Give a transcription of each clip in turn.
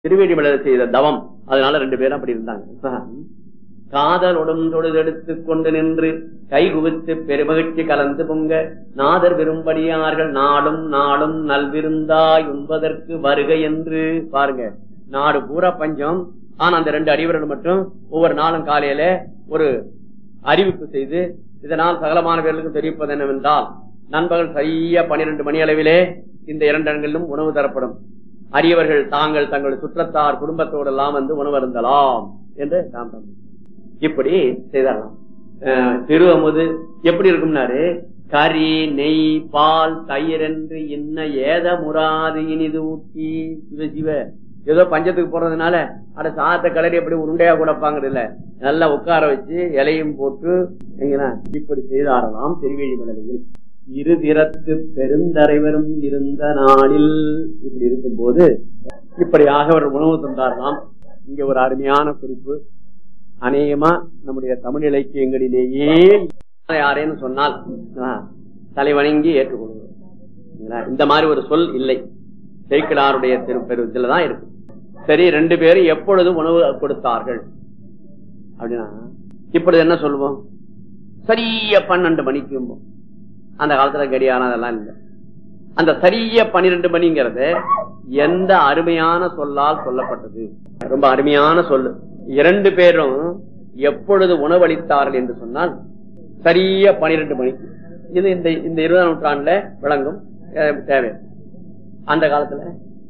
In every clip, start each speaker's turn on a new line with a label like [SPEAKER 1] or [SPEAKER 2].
[SPEAKER 1] திருவேடி மலர் செய்த தவம் அதனால ரெண்டு பேரும் அப்படி இருந்தாங்க இப்ப காதலொடும் தொழுதெடுத்து கொண்டு நின்று கைகுவித்து பெருமகிழ்ச்சி கலந்து பொங்க நாதர் விரும்படியார்கள் நாடும் நாடும் நல்விருந்தாய் உண்பதற்கு வருகை என்று பாருங்க நாடு பூரா பஞ்சம் ஆனா அந்த ரெண்டு அடிவர்கள் மட்டும் ஒவ்வொரு நாளும் காலையில ஒரு அறிவிப்பு செய்து இதனால் சகலமான பேர்களுக்கும் தெரிவிப்பது என்னவென்றால் நண்பகல் சரியா பனிரெண்டு மணி அளவிலே இந்த இரண்டு இடங்களிலும் உணவு தரப்படும் அரியவர்கள் தாங்கள் தங்கள் சுற்றத்தார் குடும்பத்தோடு எல்லாம் வந்து உணவு அருந்தலாம் என்று நாம் தந்தோம். இப்படி செய்தாராம் அஹ் திரு அமுது எப்படி இருக்கும்னாரு கறி நெய் பால் தயிர் என்று இன்ன ஏத முறாது இனிது ஊட்டி சிவ சிவ ஏதோ பஞ்சத்துக்கு போறதுனால அட சாதத்தை கலரி எப்படி உருண்டையா கூடப்பாங்கிறது இல்ல நல்லா உட்கார வச்சு இலையும் போட்டு எங்கன்னா இப்படி செய்தாரலாம் திருவேழி மலையில் இரு திறத்து பெருந்தரைவரும் இருந்த நாளில் இப்படி இருக்கும்போது இப்படியாக ஒரு உணவு தந்தாரலாம் இங்க ஒரு அருமையான குறிப்பு அநேகமா நம்முடைய தமிழ் இலக்கியங்களிலேயே யாரேன்னு சொன்னால் ஆ, தலைவணங்கி ஏற்றுக்கொள்கிறோம் சரிங்களா? இந்த மாதிரி ஒரு சொல் இல்லை சேக்கிடாருடைய திருப்பெருவத்தில் தான் இருக்கு சரி ரெண்டு பேரும் எப்பொழுது உணவு கொடுத்தார்கள் அப்படின்னா இப்பொழுது என்ன சொல்லுவோம் சரிய பன்னெண்டு மணிக்கு அந்த காலத்துல கடியாரம் அதெல்லாம் இல்லை அந்த சரிய பன்னிரெண்டு மணிங்கிறது எந்த அருமையான சொல்லால் சொல்லப்பட்டது ரொம்ப அருமையான சொல்லு இரண்டு பேரும் எப்பொழுது உணவளித்தார்கள் என்று சொன்னால் சரிய பனிரெண்டு மணி இது இந்த இந்த இருபதாம் நூற்றாண்டுல விளங்கும் அஹ், தேவை அந்த காலத்துல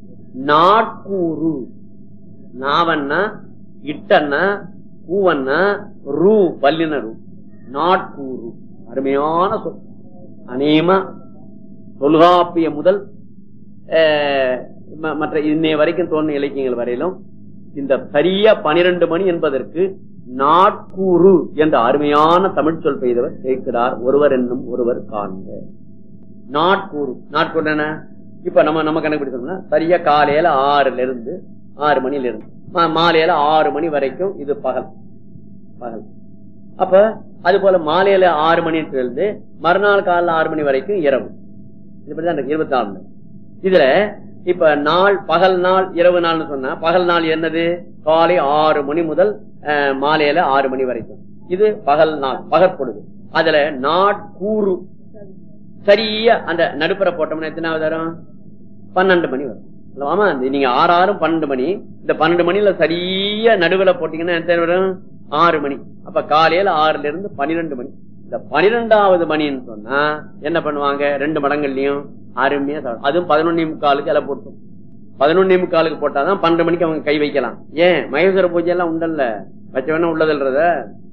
[SPEAKER 1] நாட்கூறு நாவன்னா இட்டன்னா பூவன்னா ரூ பல்லின ரூ நாட்கூறு அருமையான சொல் அநேகமா தொல்காப்பிய முதல் அஹ், ம- மற்ற இன்னைய வரைக்கும் தோன்றிய இலக்கியங்கள் வரையிலும் இந்த சரியா பனிரெண்டு மணி என்பதற்கு நாட்கூறு என்ற அருமையான தமிழ் சொல் பெய்தவர் சேர்க்கிறார் ஒருவர் என்னும் ஒருவர் காண்க நாட்கூறு நாட்கூறு என்ன இப்ப நம்ம நம்ம கணக்குப்பிடிச்சோம்னா சரியா காலையில ஆறுல இருந்து ஆறு மணில இருந்து மா- மாலையில ஆறு மணி வரைக்கும் இது பகல் பகல் அப்ப அது போல மாலையில ஆறு மணி இருந்து மறுநாள் காலைல ஆறு மணி வரைக்கும் இரவு இப்படிதான் இருக்கு இருபத்தி நாலு இதுல இப்ப நாள் பகல் நாள் இரவு நாள்னு சொன்னா பகல் நாள் என்னது காலை ஆறு மணி முதல் அஹ், மாலையில ஆறு மணி வரைக்கும் இது பகல் நாள் பகற்பொழுது அதுல நாட்கூறு சரியா அந்த நடுப்புற போட்டோம்னா எத்தனை வரும் பன்னெண்டு மணி வரும் ஆமா நீங்க ஆறு ஆறும் பன்னெண்டு மணி இந்த பன்னெண்டு மணில சரியா நடுவுல போட்டீங்கன்னா எத்தனை வரும் ஆறு மணி அப்ப காலையில ஆறுல இருந்து பன்னிரெண்டு மணி இந்த பனிரெண்டாவது மணின்னு சொன்னா என்ன பண்ணுவாங்க ரெண்டு மடங்கள்லயும் அருமையா சாப்பிடும் அதுவும் பதினொன்னே முக்காலுக்கு இலை போட்டும் பதினொன்னே முக்காலுக்கு போட்டாதான் பன்னெண்டு மணிக்கு அவங்க கை வைக்கலாம் ஏன் மகேஸ்வர பூஜை எல்லாம் உண்டல்ல வச்சவன உள்ளதுன்றத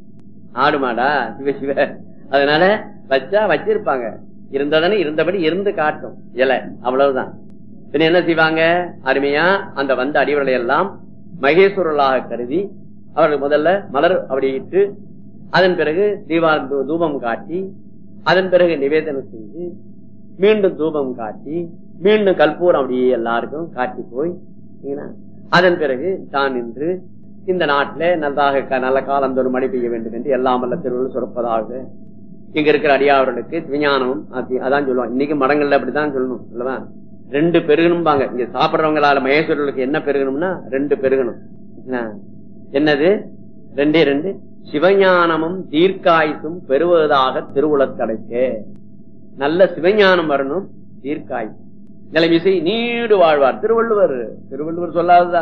[SPEAKER 1] ஆடு மாடா சிவ சிவ அதனால வச்சா வச்சிருப்பாங்க இருந்ததானே இருந்தபடி இருந்து காட்டும் இலை அவ்வளவுதான் பின்ன என்ன செய்வாங்க அருமையா அந்த வந்த அடிவர்களை எல்லாம் மகேஸ்வரர்களாக கருதி அவர்கள் முதல்ல மலர் அப்படி இட்டு அதன் பிறகு தீபா தூ- தூபம் காட்டி அதன் பிறகு நிவேதனம் செஞ்சு மீண்டும் தூபம் காட்டி மீண்டும் கற்பூரம் அப்படியே எல்லாருக்கும் காட்டி போய் சரிங்களா? அதன் பிறகு தான் நின்று இந்த நாட்டில நல்லதாக க- நல்ல காலந்தோறும் மழை பெய்ய வேண்டும் என்று எல்லாம் வல்ல திருவள்ளுவர் சுரப்பதாக இங்க இருக்கிற அடியாவர்களுக்கு விஞ்ஞானமும் அதி- அதான் சொல்லுவாங்க இன்னைக்கு மடங்கள்ல அப்படித்தான் சொல்லணும் அல்லவா ரெண்டு பெருகணும்பாங்க இங்க சாப்பிடுறவங்களால மகேஸ்வரர்களுக்கு என்ன பெருகணும்னா ரெண்டு பெருகணும் என்ன? என்னது ரெண்டே ரெண்டு சிவஞானமும் தீர்க்காயுசும் பெறுவதாக திருவுளத்தடைக்கே நல்ல சிவஞானம் வரணும் தீர்க்காய் நிலைமிசை நீடு வாழ்வார் திருவள்ளுவர் திருவள்ளுவர் சொல்லாததா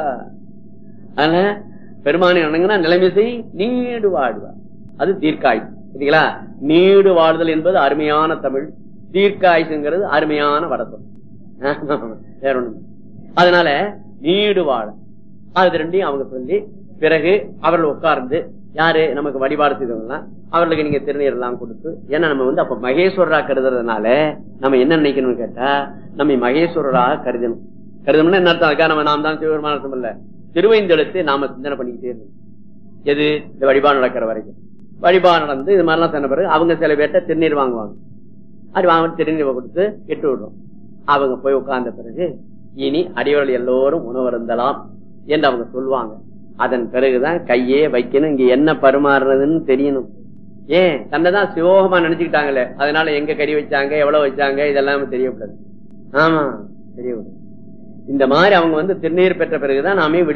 [SPEAKER 1] அதனால பெருமானி வணங்கினா நிலைமிசை நீடு வாழ்வார் அது தீர்க்காய் சரிங்களா நீடு வாழ்தல் என்பது அருமையான தமிழ் தீர்க்காயுசுங்கிறது அருமையான வடத்தம் வேற ஒண்ணு அதனால நீடு வாழ அது ரெண்டையும் அவங்க சொல்லி பிறகு அவர்கள் உட்கார்ந்து யாரு நமக்கு வழிபாடு செய்தவங்க அவர்களுக்கு நீங்க திருநீர் எல்லாம் கொடுத்து ஏன்னா நம்ம வந்து அப்ப மகேஸ்வரரா கருதுறதுனால நம்ம என்ன நினைக்கணும்னு கேட்டா நம்ம மகேஸ்வரராக கருதணும் கருதணும்னா என்ன அர்த்தம் அதுக்காக நம்ம நாம் தான் சிவபெருமானம் இல்ல திருவைந்தெழுத்து நாம சிந்தனை பண்ணிக்கிட்டே இருக்கணும் எது இந்த வழிபாடு நடக்கிற வரைக்கும் வழிபாடு நடந்து இது மாதிரிலாம் சொன்ன பிறகு அவங்க சில பேர்ட்ட திருநீர் வாங்குவாங்க அது வாங்க திருநீர் கொடுத்து இட்டு விடுறோம் அவங்க போய் உட்கார்ந்த பிறகு இனி அடிவர்கள் எல்லோரும் உணவருந்தலாம் என்று அவங்க சொல்லுவாங்க அதன் பிறகுதான் கையே வைக்கணும் இங்க என்ன பரிமாறுறதுன்னு தெரியணும் ஏன் தன்னைதான் சிவோகமா நினைச்சுக்கிட்டாங்களே அதனால எங்க கறி வச்சாங்க எவ்வளவு வச்சாங்க இதெல்லாம் தெரியக்கூடாது ஆமா தெரியக்கூடாது இந்த மாதிரி அவங்க வந்து திருநீர் பெற்ற பிறகுதான் நாமே